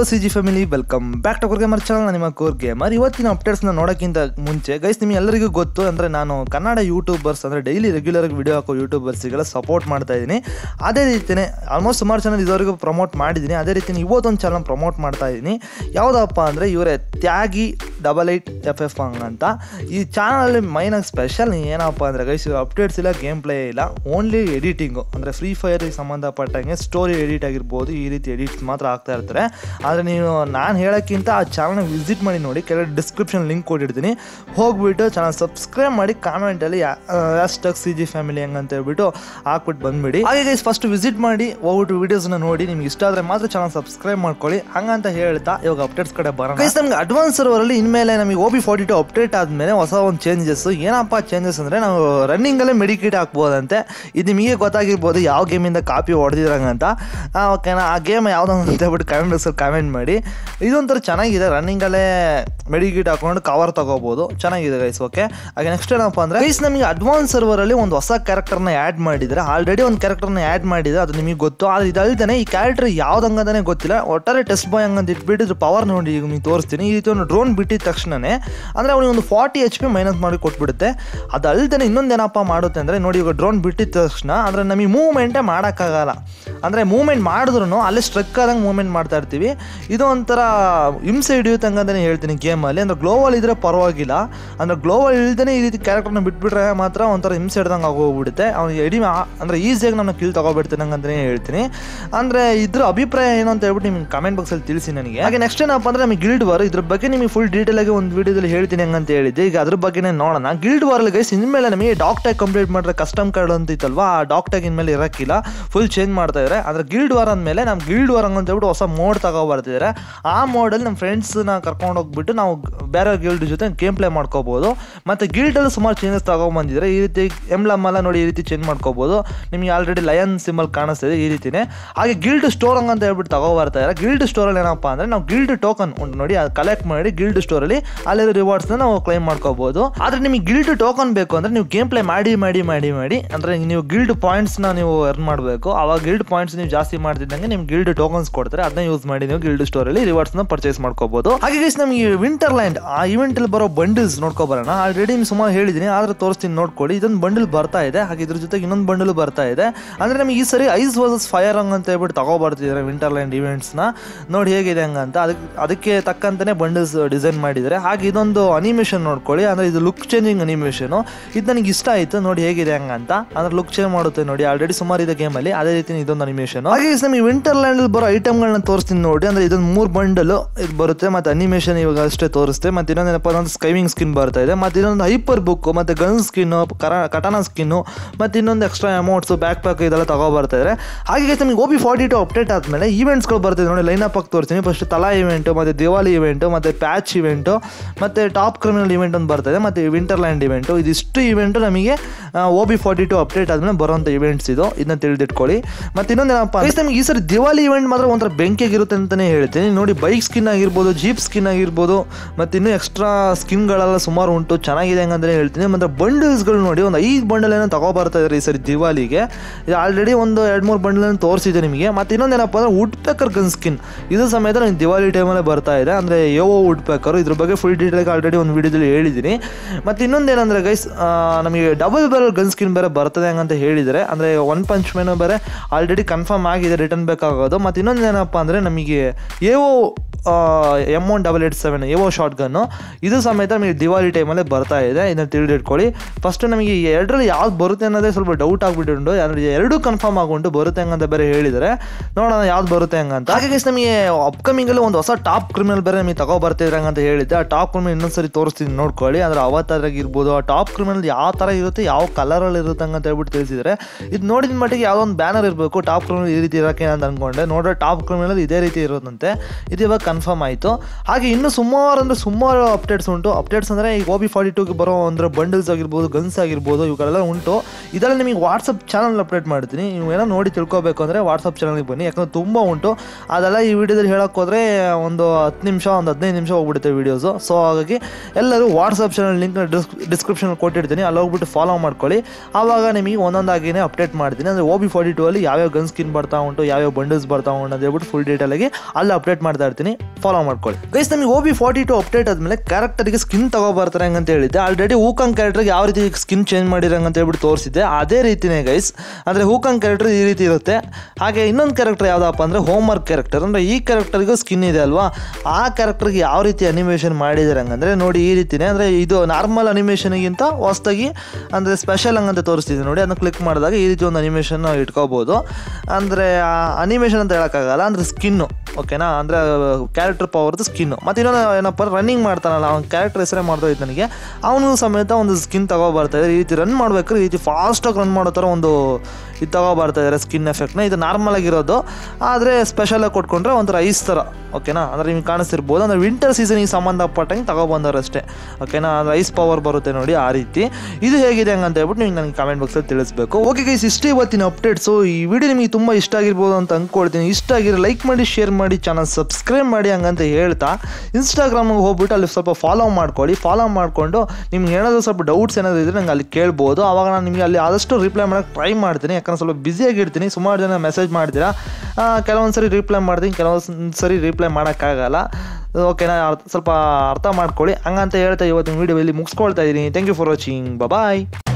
C G family welcome back to core gamer channel ನಿಮ್ಮ core gamer ಇವತ್ತಿನ ಅಪ್ಡೇಟ್ಸ್ನ ನೋಡೋಕ್ಕಿಂತ ಮುಂಚೆ ಗೈಸ್ ನಿಮಗೆ ಎಲ್ಲರಿಗೂ ಗೊತ್ತು ಅಂದರೆ ನಾನು ಕನ್ನಡ ಯೂಟ್ಯೂಬರ್ಸ್ ಅಂದರೆ ಡೈಲಿ ರೆಗ್ಯುಲರ್ ಆಗಿ ವಿಡಿಯೋ ಹಾಕೋ ಯೂಟ್ಯೂಬರ್ಸ್ಗೆಲ್ಲ ಸಪೋರ್ಟ್ ಮಾಡ್ತಾ ಇದ್ದೀನಿ ಅದೇ ರೀತಿಯೇ ಆಲ್ಮೋಸ್ಟ್ ಸುಮಾರು ಚಾನಲ್ ಇದುವರೆಗೂ ಪ್ರಮೋಟ್ ಮಾಡಿದ್ದೀನಿ ಅದೇ ರೀತಿ ಇವತ್ತೊಂದು ಚಾನಲ್ ಪ್ರಮೋಟ್ ಮಾಡ್ತಾ ಇದ್ದೀನಿ ಯಾವುದಪ್ಪ ಅಂದರೆ ಇವರೇ Tyagi double eight F F ಅಂತ ಈ ಚಾನಲಲ್ಲಿ ಮೈನಾಗಿ ಸ್ಪೆಷಲ್ ಏನಪ್ಪ ಅಂದರೆ ಗೈಸ್ ಅಪ್ಡೇಟ್ಸ್ ಇಲ್ಲ ಗೇಮ್ ಪ್ಲೇ ಇಲ್ಲ ಓನ್ಲಿ ಎಡಿಟಿಂಗು ಅಂದರೆ ಫ್ರೀ ಫೈರಿಗೆ ಸಂಬಂಧಪಟ್ಟಂಗೆ ಸ್ಟೋರಿ ಎಡಿಟ್ ಆಗಿರ್ಬೋದು ಈ ರೀತಿ ಎಡಿಟ್ಸ್ ಮಾತ್ರ ಆಗ್ತಾ ಇರ್ತಾರೆ ಆದರೆ ನೀವು ನಾನು ಹೇಳೋಕ್ಕಿಂತ ಆ ಚಾನಲ್ನ ವಿಸಿಟ್ ಮಾಡಿ ನೋಡಿ ಕೆಲವು ಡಿಸ್ಕ್ರಿಪ್ಷನ್ ಲಿಂಕ್ ಕೊಟ್ಟಿರ್ತೀನಿ ಹೋಗ್ಬಿಟ್ಟು ಚಾನಲ್ ಸಬ್ಸ್ಕ್ರೈಬ್ ಮಾಡಿ ಕಾಮೆಂಟಲ್ಲಿ ಹ್ಯಾಶ್ಟಾಗ್ ಸಿ ಜಿ ಫ್ಯಾಮಿಲಿ ಹೆಂಗಂತ ಹೇಳ್ಬಿಟ್ಟು ಹಾಕ್ಬಿಟ್ಟು ಬಂದ್ಬಿಡಿ ಹಾಗೆ ಗೈಸ್ ಫಸ್ಟ್ ವಿಸಿಟ್ ಮಾಡಿ ಹೋಗ್ಬಿಟ್ಟು ವೀಡಿಯೋಸ್ನ ನೋಡಿ ನಿಮ್ಗೆ ಇಷ್ಟ ಆದರೆ ಮಾತ್ರ ಚಾನಲ್ ಸಬ್ಸ್ಕ್ರೈಬ್ ಮಾಡ್ಕೊಳ್ಳಿ ಹಂಗಂತ ಹೇಳ್ತಾ ಇವಾಗ ಅಪ್ಡೇಟ್ಸ್ ಕಡೆ ಬರೋಣ ಗೈಸ್ ನಮ್ಗೆ ಅಡ್ವಾನ್ಸ್ ಸರ್ವರಲ್ಲಿ ಇನ್ಮೇಲೆ ನಮಗೆ O B forty two update ಆದಮೇಲೆ ಹೊಸ ಒಂದು ಚೇಂಜಸ್ ಏನಪ್ಪ ಚೇಂಜಸ್ ಅಂದರೆ ನಾವು ರನ್ನಿಂಗಲ್ಲೇ ಮೆಡಿಕೇಟ್ ಹಾಕ್ಬೋದಂತೆ ಇದು ನಿಮಗೆ ಗೊತ್ತಾಗಿರ್ಬೋದು ಯಾವ ಗೇಮಿಂದ ಕಾಪಿ ಹೊಡೆದಿರಂಗಂತ ಓಕೆನಾ ಆ ಗೇಮ್ ಯಾವ್ದು ಅಂತ ಹೇಳ್ಬಿಟ್ಟು ಕಮೆಂಟ್ ಬಾಕ್ಸಲ್ಲಿ ಕಾಮೆಂಟ್ ಮಾಡಿ ಇದೊಂಥರ ಚೆನ್ನಾಗಿದೆ ರನ್ನಿಂಗಲ್ಲೇ ಮೆಡಿಕೇಟ್ ಹಾಕೊಂಡು ಕವರ್ ತಗೋಬೋದು ಚೆನ್ನಾಗಿದೆ ಗೈಸ್ ಓಕೆ ಹಾಗೆ ನೆಕ್ಸ್ಟ್ ಏನಪ್ಪ ಅಂದರೆ ಗೈಸ್ ನಮಗೆ ಅಡ್ವಾನ್ಸ್ ಸರ್ವರಲ್ಲಿ ಒಂದು ಹೊಸ ಕ್ಯಾರೆಕ್ಟರ್ನ ಆ್ಯಡ್ ಮಾಡಿದರೆ ಆಲ್ರೆಡಿ ಒಂದು ಕ್ಯಾರೆಕ್ಟರ್ನ ಆ್ಯಡ್ ಮಾಡಿದರೆ ಅದು ನಿಮಗೆ ಗೊತ್ತು ಆದರೆ ಇದಲ್ದೇ ಈ ಕ್ಯಾರೆಕ್ಟರ್ ಯಾವ್ದಂಗಂತಾನೆ ಗೊತ್ತಿಲ್ಲ ಒಟ್ಟಾರೆ ಟೆಸ್ಟ್ ಬಾಯ್ ಹಂಗಂತ ಇಟ್ಬಿಟ್ಟು ಇದ್ರ ಪವರ್ ನೋಡಿ ಈಗ ನೀವು ತೋರಿಸ್ತೀನಿ ಈ ರೀತಿ ಒಂದು ಡ್ರೋನ್ ಬಿಟ್ಟಿದ ತಕ್ಷಣನೇ ಅಂದರೆ ಅವನಿಗೆ ಒಂದು ಫಾರ್ಟಿ ಎಚ್ ಪಿ ಮೈನಸ್ ಮಾಡಿ ಕೊಟ್ಬಿಡುತ್ತೆ ಅದಲ್ದೇ ಇನ್ನೊಂದೇನಪ್ಪ ಮಾಡುತ್ತೆ ಅಂದರೆ ನೋಡಿ ಈಗ ಡ್ರೋನ್ ಬಿಟ್ಟಿದ ತಕ್ಷಣ ಅಂದರೆ ನಮಗೆ ಮೂವ್ಮೆಂಟೇ ಮಾಡೋಕ್ಕಾಗಲ್ಲ ಅಂದರೆ ಮೂವ್ಮೆಂಟ್ ಮಾಡಿದ್ರು ಅಲ್ಲೇ ಸ್ಟ್ರಕ್ ಆದಂಗೆ ಮೂವ್ಮೆಂಟ್ ಮಾಡ್ತಾ ಇರ್ತೀವಿ ಇದು ಒಂಥರ ಹಿಂಸೆ ಹಿಡಿಯುತ್ತಂಗಂತಾನೆ ಹೇಳ್ತೀನಿ ಗೇಮಲ್ಲಿ ಅಂದರೆ ಗ್ಲೋವಲ್ ಇದ್ರೆ ಪರವಾಗಿಲ್ಲ ಅಂದರೆ ಗ್ಲೋವಲ್ ಇಲ್ದೇ ಈ ರೀತಿ ಕ್ಯಾರೆಕ್ಟರ್ನ ಬಿಟ್ಬಿಟ್ರೆ ಮಾತ್ರ ಒಂಥರ ಹಿಂಸೆ ಹಿಡ್ದಂಗೆ ಆಗೋಗ್ಬಿಡುತ್ತೆ ಅವ್ನಿಗೆ ಎಡಿ ಅಂದರೆ ಈಸಿಯಾಗಿ ನಮ್ಮ ಕಿಲ್ ತಗೋಬಿಡ್ತೀನಿ ಹಂಗಂತಾನೆ ಹೇಳ್ತೀನಿ ಅಂದರೆ ಇದ್ರ ಅಭಿಪ್ರಾಯ ಏನು ಅಂತ ಹೇಳ್ಬಿಟ್ಟು ನಿಮ್ಗೆ ಕಮೆಂಟ್ ಬಾಕ್ಸಲ್ಲಿ ತಿಳಿಸಿ ನನಗೆ ಹಾಗೆ ನೆಕ್ಸ್ಟ್ ಏನಪ್ಪ ಅಂದರೆ ನಮಗೆ ಗಿಲ್ಡ್ ವಾರ್ ಇದ್ರ ಬಗ್ಗೆ ನಿಮಗೆ ಫುಲ್ ಡೀಟೇಲ್ ಆಗಿ ಒಂದು ವಿಡಿಯೋದಲ್ಲಿ ಹೇಳ್ತೀನಿ ಹಂಗಂತ ಹೇಳಿದ್ದೆ ಈಗ ಅದ್ರ ಬಗ್ಗೆನೇ ನೋಡೋಣ ಗಿಲ್ಡ್ ವಾರಲ್ಲಿ ಗೈಸ್ ಇನ್ಮೇಲೆ ನಮಗೆ ಡಾಕ್ ಟ್ಯಾಗ್ ಕಂಪ್ಲೀಟ್ ಮಾಡಿದ್ರೆ ಕಸ್ಟಮ್ ಕಾರ್ಡ್ ಅಂತ ಇತ್ತಲ್ವಾ ಆ ಡಾಕ್ ಟ್ಯಾಗ್ ಇನ್ಮೇಲೆ ಇರೋಕ್ಕಿಲ್ಲ ಫುಲ್ ಚೇಂಜ್ ಮಾಡ್ತಾ ಇದ್ದಾರೆ ಅಂದರೆ ಗಿಲ್ಡ್ ವಾರ್ ಅಂದಮೇಲೆ ನಮ್ಮ ಗಿಲ್ಡ್ ವಾರ್ ಅಂತ ಹೇಳ್ಬಿಟ್ಟು ಹೊಸ ಮೋಡ್ ತಗೋ ಬರ್ತಿದ್ದಾರೆ ಆ ಮೋಡಲ್ಲಿ ನಮ್ಮ ಫ್ರೆಂಡ್ಸ್ನ ಕರ್ಕೊಂಡು ಹೋಗ್ಬಿಟ್ಟು ನಾವು ಬೇರೆ ಗಿಲ್ಡ್ ಜೊತೆ ಗೇಮ್ ಪ್ಲೇ ಮಾಡ್ಕೋಬೋದು ಮತ್ತು ಗಿಲ್ಡಲ್ಲಿ ಸುಮಾರು ಚೇಂಜಸ್ ತಗೊಂಬಂದಿದ್ದಾರೆ ಈ ರೀತಿ ಎಂಬ್ಲಮ್ ಎಲ್ಲ ನೋಡಿ ಈ ರೀತಿ ಚೇಂಜ್ ಮಾಡ್ಕೋಬೋದು ನಿಮಗೆ ಆಲ್ರೆಡಿ ಲಯನ್ ಸಿಂಬಲ್ ಕಾಣಿಸ್ತಿದೆ ಈ ರೀತಿನೇ ಹಾಗೆ ಗಿಲ್ಡ್ ಸ್ಟೋರ್ ಹಂಗಂತ ಹೇಳ್ಬಿಟ್ಟು ತಗೋ ಬರ್ತಾ ಇದ್ದಾರೆ ಗಿಲ್ಡ್ ಸ್ಟೋರಲ್ಲಿ ಏನಪ್ಪ ಅಂದರೆ ನಾವು ಗಿಲ್ಡ್ ಟೋಕನ್ ಉಂಟು ನೋಡಿ ಅದು ಕಲೆಕ್ಟ್ ಮಾಡಿ ಗಿಲ್ಡ್ ಸ್ಟೋರಲ್ಲಿ ಅಲ್ಲಿರೋ ರಿವಾರ್ಡ್ಸ್ನ ನಾವು ಕ್ಲೈಮ್ ಮಾಡ್ಕೋಬೋದು ಆದರೆ ನಿಮಗೆ ಗಿಲ್ಡ್ ಟೋಕನ್ ಬೇಕು ಅಂದರೆ ನೀವು ಗೇಮ್ ಪ್ಲೇ ಮಾಡಿ ಮಾಡಿ ಮಾಡಿ ಮಾಡಿ ಅಂದರೆ ನೀವು ಗಿಲ್ಡ್ ಪಾಯಿಂಟ್ಸ್ನ ನೀವು ಅರ್ನ್ ಮಾಡಬೇಕು ಆವಾಗ ಗಿಲ್ಡ್ ಪಾಯಿಂಟ್ಸ್ ನೀವು ಜಾಸ್ತಿ ಮಾಡ್ತಿದ್ದಂಗೆ ನಿಮ್ಗೆ ಗಿಲ್ಡ್ ಟೋಕನ್ಸ್ ಕೊಡ್ತಾರೆ ಅದನ್ನ ಯೂಸ್ ಮಾಡಿ ನೀವು ಗಿಲ್ಡ್ ಸ್ಟೋರಲ್ಲಿ ರಿವಾರ್ಡ್ಸ್ನ ಪರ್ಚೇಸ್ ಮಾಡ್ಕೋಬೋದು ಹಾಗೆ ಗೈಸ್ ನಮಗೆ ವಿಂಟರ್ ಲ್ಯಾಂಡ್ ಆ ಇವೆಂಟಲ್ಲಿ ಬರೋ ಬಂಡಲ್ಸ್ ನೋಡ್ಕೊ ಬರೋಣ ಆಲ್ರೆಡಿ ನಿಮ್ಗೆ ಸುಮಾರು ಹೇಳಿದ್ದೀನಿ ಆದ್ರೆ ತೋರಿಸ್ತೀನಿ ನೋಡ್ಕೊಳ್ಳಿ ಇದೊಂದು ಬಂಡಲ್ ಬರ್ತಾ ಇದೆ ಹಾಗೆ ಇದ್ರ ಜೊತೆಗೆ ಇನ್ನೊಂದು ಬಂಡಲ್ ಬರ್ತಾ ಇದೆ ಅಂದರೆ ನಮಗೆ ಈ ಸರಿ ಐಸ್ ವರ್ಸಸ್ ಫೈರ್ ಹಂಗ್ ಅಂತ ಹೇಳ್ಬಿಟ್ಟು ತಗೋ ಬರ್ತಿದ್ದಾರೆ ವಿಂಟರ್ ಲ್ಯಾಂಡ್ ಇವೆಂಟ್ಸ್ನ ನೋಡಿ ಹೇಗಿದೆ ಹಂಗಂತ ಅದಕ್ಕೆ ಅದಕ್ಕೆ ತಕ್ಕಂತಾನೆ ಬಂಡಲ್ಸ್ ಡಿಸೈನ್ ಮಾಡಿದ್ದಾರೆ ಹಾಗೆ ಇದೊಂದು ಅನಿಮೇಷನ್ ನೋಡ್ಕೊಳ್ಳಿ ಅಂದರೆ ಇದು ಲುಕ್ ಚೇಂಜಿಂಗ್ ಅನಿಮೇಷನು ಇದು ನನಗೆ ಇಷ್ಟ ಆಯಿತು ನೋಡಿ ಹೇಗಿದೆ ಹಂಗಂತ ಅಂದ್ರೆ ಲುಕ್ ಚೇಂಜ್ ಮಾಡುತ್ತೆ ನೋಡಿ ಆಲ್ರೆಡಿ ಸುಮಾರು ಇದೆ ಗೇಮಲ್ಲಿ ಅದೇ ರೀತಿ ಇದೊಂದು ಅನಿಮೇಷನ್ ಹಾಗೆ guys ನಮಗೆ ವಿಂಟರ್ ಲ್ಯಾಂಡಲ್ಲಿ ಬರೋ ಐಟಮ್ಗಳನ್ನ ತೋರಿಸ್ತೀನಿ ನೋಡಿ ಅಂದರೆ ಇದೊಂದು ಮೂರು ಬಂಡಲ್ ಇದು ಬರುತ್ತೆ ಮತ್ತು ಅನಿಮೇಷನ್ ಇವಾಗ ಅಷ್ಟೇ ತೋರಿಸುತ್ತೆ ಮತ್ತು ಇನ್ನೊಂದೇನಪ್ಪ ಅಂದ್ರೆ ಸ್ಕೈವಿಂಗ್ ಸ್ಕಿನ್ ಬರ್ತಾ ಇದೆ ಮತ್ತು ಇನ್ನೊಂದು ಹೈಪರ್ ಬುಕ್ ಮತ್ತು ಗನ್ ಸ್ಕಿನ್ನು ಕರ ಕಟಾನ ಸ್ಕಿನ್ನು ಮತ್ತು ಇನ್ನೊಂದು ಎಕ್ಸ್ಟ್ರಾ ಅಮೌಂಟ್ಸು ಬ್ಯಾಕ್ ಪ್ಯಾಕ್ ಇದೆಲ್ಲ ತಗೋ ಬರ್ತಾ ಇದ್ದಾರೆ ಹಾಗೆ guys ನಮಗೆ O B forty two update ಆದಮೇಲೆ ಈವೆಂಟ್ಸ್ಗಳು ಬರ್ತಿದೆ ನೋಡಿ ಲೈನ್ ಅಪ್ ಆಗಿ ತೋರಿಸ್ತೀನಿ ಫಸ್ಟ್ ತಲಾ ಇವೆಂಟು ಮತ್ತು ದಿವಾಲಿ ಇವೆಂಟು ಮತ್ತು ಪ್ಯಾಚ್ ಇವೆಂಟು ಮತ್ತು ಟಾಪ್ ಕ್ರಿಮಿನಲ್ ಇವೆಂಟ್ ಒಂದು ಬರ್ತಾಯಿದೆ ಮತ್ತು ವಿಂಟರ್ ಲ್ಯಾಂಡ್ ಇವೆಂಟು ಇದಿಷ್ಟು ಇವೆಂಟು ನಮಗೆ O B forty two update ಆದಮೇಲೆ ಬರೋಂಥ ಇವೆಂಟ್ಸ್ ಇದು ಇದನ್ನ ತಿಳಿದಿಟ್ಕೊಳ್ಳಿ ಮತ್ತು ಇನ್ನೊಂದೇನಪ್ಪ ಗೈಸ್ ನಮಗೆ ಈ ಸರಿ ದಿವಾಲಿ ಇವೆಂಟ್ ಮಾತ್ರ ಒಂಥರ ಬೆಂಕಿಯಾಗಿರುತ್ತೆ ಅಂತಲೇ ಹೇಳ್ತೀನಿ ನೋಡಿ ಬೈಕ್ ಸ್ಕಿನ್ ಆಗಿರ್ಬೋದು ಜೀಪ್ ಸ್ಕಿನ್ ಆಗಿರ್ಬೋದು ಮತ್ತು ಇನ್ನೂ ಎಕ್ಸ್ಟ್ರಾ ಸ್ಕಿನ್ಗಳೆಲ್ಲ ಸುಮಾರು ಉಂಟು ಚೆನ್ನಾಗಿದೆ ಹಂಗಂತಲೇ ಹೇಳ್ತೀನಿ ಮತ್ತು ಬಂಡಲ್ಸ್ಗಳು ನೋಡಿ ಒಂದು ಐದು ಬಂಡಲ್ ಏನೋ ತಗೋ ಬರ್ತಾ ಇದ್ದಾರೆ ಈ ಸರಿ ದಿವಾಲಿಗೆ ಇದು ಆಲ್ರೆಡಿ ಒಂದು ಎರಡು ಮೂರು ಬಂಡಲ್ ತೋರಿಸಿದೆ ನಿಮಗೆ ಮತ್ತು ಇನ್ನೊಂದೇನಪ್ಪ ಅಂದರೆ ವುಡ್ ಪೇಕರ್ ಗನ್ ಸ್ಕಿನ್ ಇದು ಸಮೇತ ನನಗೆ ದಿವಾಲಿ ಟೈಮಲ್ಲೇ ಬರ್ತಾ ಇದೆ ಅಂದರೆ ಯೋವೋ ವುಡ್ ಪೇಕರು ಇದ್ರ ಬಗ್ಗೆ ಫುಲ್ ಡೀಟೇಲ್ಗೆ ಆಲ್ರೆಡಿ ಒಂದು ವಿಡಿಯೋದಲ್ಲಿ ಹೇಳಿದ್ದೀನಿ ಮತ್ತು ಇನ್ನೊಂದೇನಂದರೆ ಗೈಸ್ ನಮಗೆ ಡಬಲ್ ಬೆರಲ್ ಗನ್ ಸ್ಕಿನ್ ಬೇರೆ ಬರ್ತದೆ ಹಂಗಂತ ಹೇಳಿದರೆ ಅಂದರೆ ಒನ್ ಪಂಚ್ ಮೇನು ಬೇರೆ ಆಲ್ರೆಡಿ ಕನ್ಫರ್ಮ್ ಆಗಿದೆ ರಿಟರ್ನ್ ಬೇಕಾಗೋದು ಮತ್ತು ಇನ್ನೊಂದೇನಪ್ಪ ಅಂದರೆ ನಮಗೆ evo M one double eight seven evo shotgun ಇದು ಸಮೇತ ನಮಗೆ ದಿವಾಲಿ ಟೈಮಲ್ಲೇ ಬರ್ತಾ ಇದೆ ಇದನ್ನು ತಿಳಿದಿಟ್ಕೊಳ್ಳಿ ಫಸ್ಟ್ ನಮಗೆ ಎರಡರಲ್ಲಿ ಯಾವ್ದು ಬರುತ್ತೆ ಅನ್ನೋದೇ ಸ್ವಲ್ಪ ಡೌಟ್ ಆಗಿಬಿಟ್ಟು ಅಂದರೆ ಎರಡೂ ಕನ್ಫರ್ಮ್ ಆಗುಂಟು ಬರುತ್ತೆ ಹಂಗಂತ ಬೇರೆ ಹೇಳಿದರೆ ನೋಡೋಣ ಯಾವ್ದು ಬರುತ್ತೆ ಹಂಗಂತ ಹಾಗೆ guys ನಮಗೆ ಅಪ್ಕಮಿಂಗಲ್ಲಿ ಒಂದು ಹೊಸ ಟಾಪ್ ಕ್ರಿಮಿನಲ್ ಬೇರೆ ನಮಗೆ ತಗೋ ಬರ್ತಿದ್ರೆ ಅಂತ ಹೇಳಿದ್ದೆ ಆ ಟಾಪ್ ಕ್ರಿಮಿನಲ್ ಇನ್ನೊಂದ್ಸರಿ ತೋರಿಸ್ತೀನಿ ನೋಡ್ಕೊಳ್ಳಿ ಅಂದರೆ ಅವತ್ತಾಗಿರ್ಬೋದು ಆ ಟಾಪ್ ಕ್ರಿಮಿನಲ್ ಯಾವ ಥರ ಇರುತ್ತೆ ಯಾವ ಕಲರಲ್ಲಿ ಇರುತ್ತೆ ಹಂಗಂತ ಹೇಳ್ಬಿಟ್ಟು ತಿಳಿಸಿದರೆ ಇದು ನೋಡಿದ ಮಟ್ಟಿಗೆ ಯಾವುದೋ ಒಂದು ಬ್ಯಾನರ್ ಇರಬೇಕು ಟಾಪ್ ಕ್ರಿಮಿನಲ್ ಈ ರೀತಿ ಇರೋಕೆ ಅಂತ ಅಂದ್ಕೊಂಡೆ ನೋಡ್ರೆ ಟಾಪ್ ಕ್ರಿಮಿನಲ್ ಇದೇ ರೀತಿ ಇರೋದಂತೆ ಇದು ಇವಾಗ ಕನ್ಫರ್ಮ್ ಆಯಿತು ಹಾಗೆ ಇನ್ನೂ ಸುಮಾರು ಅಂದರೆ ಸುಮಾರು ಅಪ್ಡೇಟ್ಸ್ ಉಂಟು ಅಪ್ಡೇಟ್ಸ್ ಅಂದರೆ ಈಗ ಓ ಬಿ ಫಾರ್ಟಿ ಟೂಗೆ ಬರೋ ಅಂದರೆ ಬಂಡಲ್ಸ್ ಆಗಿರ್ಬೋದು ಗನ್ಸ್ ಆಗಿರ್ಬೋದು ಇವುಗಳೆಲ್ಲ ಉಂಟು ಇದರಲ್ಲಿ ನಿಮಗೆ ವಾಟ್ಸಪ್ ಚಾನಲ್ ಅಪ್ಡೇಟ್ ಮಾಡ್ತೀನಿ ನೀವು ಏನೋ ನೋಡಿ ತಿಳ್ಕೊಬೇಕು ಅಂದರೆ ವಾಟ್ಸಪ್ ಚಾನಲ್ಗೆ ಬನ್ನಿ ಯಾಕಂದರೆ ತುಂಬ ಉಂಟು ಅದೆಲ್ಲ ಈ ವಿಡಿಯೋದಲ್ಲಿ ಹೇಳೋಕೆ ಹೋದರೆ ಒಂದು ಹತ್ತು ನಿಮಿಷ ಒಂದು ಹದಿನೈದು ನಿಮಿಷ ಹೋಗ್ಬಿಡುತ್ತೆ ವೀಡಿಯೋಸು ಸೊ ಹಾಗಾಗಿ ಎಲ್ಲರೂ ವಾಟ್ಸಪ್ ಚಾನಲ್ ಲಿಂಕ್ ಡಿಸ್ಕ್ರಿಪ್ಷನ್ ಕೊಟ್ಟಿರ್ತೀನಿ ಅಲ್ಲಿ ಹೋಗ್ಬಿಟ್ಟು ಫಾಲೋ ಮಾಡ್ಕೊಳ್ಳಿ ಆವಾಗ ನಿಮಗೆ ಒಂದೊಂದಾಗಿನೇ ಅಪ್ಡೇಟ್ ಮಾಡ್ತೀನಿ ಅಂದರೆ ಓ ಬಿ ಫಾರ್ಟಿ ಟೂ ಅಲ್ಲಿ ಯಾವ್ಯಾವ ಗನ್ ಸ್ಕಿನ್ ಬರ್ತಾ ಉಂಟು ಯಾವ್ಯಾವ ಬಂಡಲ್ಸ್ ಬರ್ತಾ ಉಂಟು ಅಂತ ಹೇಳ್ಬಿಟ್ಟು ಫುಲ್ ಡೀಟೇಲಾಗಿ ಅಲ್ಲಿ ಅಪ್ಡೇಟ್ ಮಾಡ್ತಾ ಇರ್ತೀನಿ ಫಾಲೋ ಮಾಡ್ಕೊಳ್ಳಿ ಗೈಸ್ ನಮಗೆ O B forty two update ಆದಮೇಲೆ ಕ್ಯಾರೆಕ್ಟರ್ಗೆ ಸ್ಕಿನ್ ತಗೋಬರ್ತಾರೆ ಹಂಗಂತ ಹೇಳಿದ್ದೆ ಆಲ್ರೆಡಿ ಹೂಕಂಗ್ ಕ್ಯಾರೆಕ್ಟರ್ಗೆ ಯಾವ ರೀತಿ ಸ್ಕಿನ್ ಚೇಂಜ್ ಮಾಡಿರಂಗೆ ಅಂತ ಹೇಳ್ಬಿಟ್ಟು ತೋರಿಸಿದ್ದೆ ಅದೇ ರೀತಿನೇ ಗೈಸ್ ಅಂದರೆ ಹೂಕಂಗ್ ಕ್ಯಾರೆಕ್ಟರ್ ಈ ರೀತಿ ಇರುತ್ತೆ ಹಾಗೆ ಇನ್ನೊಂದು ಕ್ಯಾರೆಕ್ಟರ್ ಯಾವುದಪ್ಪ ಅಂದರೆ ಹೋಮ್ವರ್ಕ್ ಕ್ಯಾರೆಕ್ಟರ್ ಅಂದರೆ ಈ ಕ್ಯಾರೆಕ್ಟರ್ಗೂ ಸ್ಕಿನ್ ಇದೆ ಅಲ್ವಾ ಆ ಕ್ಯಾರೆಕ್ಟರ್ಗೆ ಯಾವ ರೀತಿ ಅನಿಮೇಷನ್ ಮಾಡಿದ್ದಾರೆ ಹಂಗಂದ್ರೆ ನೋಡಿ ಈ ರೀತಿನೇ ಅಂದರೆ ಇದು ನಾರ್ಮಲ್ ಅನಿಮೇಷನ್ಗಿಂತ ಹೊಸ್ದಾಗಿ ಅಂದರೆ ಸ್ಪೆಷಲ್ ಹಂಗಂತ ತೋರಿಸ್ತಿದೆ ನೋಡಿ ಅದನ್ನ ಕ್ಲಿಕ್ ಮಾಡಿದಾಗ ಈ ರೀತಿ ಒಂದು ಅನಿಮೇಷನ್ ಇಟ್ಕೋಬೋದು ಅಂದರೆ ಅನಿಮೇಷನ್ ಅಂತ ಹೇಳೋಕ್ಕಾಗಲ್ಲ ಅಂದರೆ ಸ್ಕಿನ್ನು ಓಕೆನಾ ಅಂದರೆ ಕ್ಯಾರೆಕ್ಟರ್ ಪವರ್ದು ಸ್ಕಿನ್ನು ಮತ್ತು ಇನ್ನೊಂದು ಏನಪ್ಪ ರನ್ನಿಂಗ್ ಮಾಡ್ತಾನಲ್ಲ ಅವ್ನ ಕ್ಯಾರೆಕ್ಟರ್ ಹೆಸರೇ ಮಾಡ್ತಾ ಇತ್ತು ನನಗೆ ಅವನು ಸಮೇತ ಒಂದು ಸ್ಕಿನ್ ತಗೊಬರ್ತಾ ಇದ್ದಾರೆ ಈ ರೀತಿ ರನ್ ಮಾಡ್ಬೇಕಾದ್ರೆ ಈ ರೀತಿ ಫಾಸ್ಟಾಗಿ ರನ್ ಮಾಡೋ ಥರ ಒಂದು ಇದು ತಗೊಬರ್ತಾ ಇದ್ದಾರೆ ಸ್ಕಿನ್ ಎಫೆಕ್ಟ್ನ ಇದು ನಾರ್ಮಲ್ ಆಗಿರೋದು ಆದರೆ ಸ್ಪೆಷಲಾಗಿ ಕೊಟ್ಕೊಂಡ್ರೆ ಒಂಥರ ಐಸ್ ಥರ ಓಕೆನಾ ಅಂದರೆ ನಿಮ್ಗೆ ಕಾಣಿಸ್ತಿರ್ಬೋದು ಅಂದರೆ ವಿಂಟರ್ ಸೀಸನಿಗೆ ಸಂಬಂಧಪಟ್ಟಂಗೆ ತಗೊಬಂದವ್ರು ಅಷ್ಟೇ ಓಕೆನಾ ಅಂದರೆ ಐಸ್ ಪವರ್ ಬರುತ್ತೆ ನೋಡಿ ಆ ರೀತಿ ಇದು ಹೇಗಿದೆ ಹಂಗಂತ ಹೇಳ್ಬಿಟ್ಟು ನೀವು ನನಗೆ ಕಾಮೆಂಟ್ ಬಾಕ್ಸಲ್ಲಿ ತಿಳಿಸ್ಬೇಕು ಓಕೆ ಗೈಸ್ ಇಷ್ಟೇ ಇವತ್ತಿನ ಅಪ್ಡೇಟ್ಸು ಈ ವಿಡಿಯೋ ನಿಮಗೆ ತುಂಬ ಇಷ್ಟ ಆಗಿರ್ಬೋದು ಅಂತ ಅಂದ್ಕೊಳ್ತೀನಿ ಇಷ್ಟ ಆಗಿರೋ ಲೈಕ್ ಮಾಡಿ ಶೇರ್ ಮಾಡಿ ಚಾನಲ್ ಸಬ್ಸ್ಕ್ರೈಬ್ ಮಾಡಿ ಹಂಗಂತ ಹೇಳ್ತಾ ಇನ್ಸ್ಟಾಗ್ರಾಮ್ಗೆ ಹೋಗ್ಬಿಟ್ಟು ಅಲ್ಲಿ ಸ್ವಲ್ಪ ಫಾಲೋ ಮಾಡ್ಕೊಳ್ಳಿ ಫಾಲೋ ಮಾಡಿಕೊಂಡು ನಿಮ್ಗೆ ಏನಾದರೂ ಸ್ವಲ್ಪ ಡೌಟ್ಸ್ ಏನಾದರೂ ಇದ್ದರೆ ನಂಗೆ ಅಲ್ಲಿ ಕೇಳ್ಬೋದು ಆವಾಗ ನಾನು ನಿಮಗೆ ಅಲ್ಲಿ ಆದಷ್ಟು ರಿಪ್ಲೈ ಮಾಡೋಕ್ಕೆ ಟ್ರೈ ಮಾಡ್ತೀನಿ ಯಾಕಂದ್ರೆ ಸ್ವಲ್ಪ ಬ್ಯುಸಿಯಾಗಿರ್ತೀನಿ ಸುಮಾರು ಜನ ಮೆಸೇಜ್ ಮಾಡ್ತೀರಾ ಕೆಲವೊಂದು ಸರಿ ರಿಪ್ಲೈ ಮಾಡ್ತೀನಿ ಕೆಲವೊಂದು ಸರಿ ರಿಪ್ಲೈ ಮಾಡೋಕ್ಕಾಗಲ್ಲ ಓಕೆನಾ ಸ್ವಲ್ಪ ಅರ್ಥ ಮಾಡ್ಕೊಳ್ಳಿ ಹಂಗಂತ ಹೇಳ್ತಾ ಇವತ್ತಿನ ವೀಡಿಯೋ ಇಲ್ಲಿ ಮುಗಿಸ್ಕೊಳ್ತಾ ಇದ್ದೀನಿ thank you for watching bye